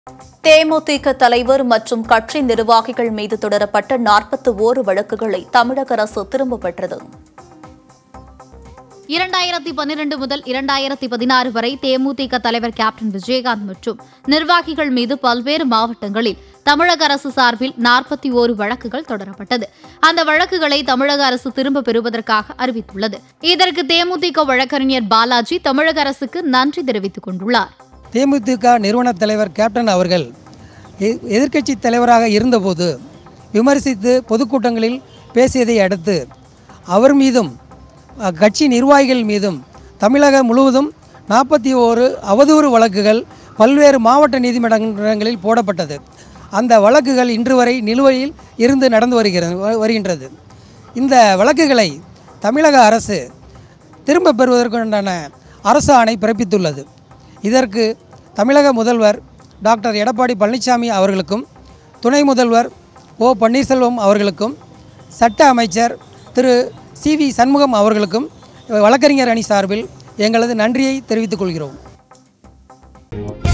தேமுதிக தலைவர் மற்றும் கட்சி நிர்வாகிகள் மீது தொடரப்பட்ட நாற்பத்தி ஓரு வழக்குகளை தமிழக அரசு திரும்பப் பெற்றது இரண்டாயிரத்தி பன்னிரண்டு முதல் இரண்டாயிரத்தி பதினாறு வரை தேமுதிக தலைவர் கேப்டன் விஜயகாந்த் மற்றும் நிர்வாகிகள் மீது பல்வேறு மாவட்டங்களில் தமிழக அரசு சார்பில் நாற்பத்தி ஓரு வழக்குகள் தொடரப்பட்டது அந்த வழக்குகளை தமிழக அரசு திரும்ப பெறுவதற்காக அறிவித்துள்ளது இதற்கு தேமுதிக வழக்கறிஞர் பாலாஜி தமிழக அரசுக்கு நன்றி தெரிவித்துக் கொண்டுள்ளார் தேமுதிக நிறுவன தலைவர் கேப்டன் அவர்கள் எதிர்க்கட்சி தலைவராக இருந்தபோது விமர்சித்து பொதுக்கூட்டங்களில் பேசியதை அடுத்து அவர் மீதும் அஹ், கட்சி நிர்வாகிகள் மீதும் தமிழகம் முழுவதும் நாற்பத்தி ஓரு அவதூறு வழக்குகள் பல்வேறு மாவட்ட நீதிமன்றங்களில் போடப்பட்டது அந்த வழக்குகள் இன்று வரை நிலுவையில் இருந்து நடந்து வருகிறது வ- வருகின்றது இந்த வழக்குகளை தமிழக அரசு திரும்ப பெறுவதற்குண்டான அரசு ஆணை பிறப்பித்துள்ளது இதற்கு தமிழக முதல்வர் டாக்டர் எடப்பாடி பழனிசாமி அவர்களுக்கும் துணை முதல்வர் ஓ பன்னீர்செல்வம் அவர்களுக்கும் சட்ட அமைச்சர் திரு சி வி சண்முகம் அவர்களுக்கும் வழக்கறிஞர் அணி சார்பில் எங்களது நன்றியை தெரிவித்துக் கொள்கிறோம்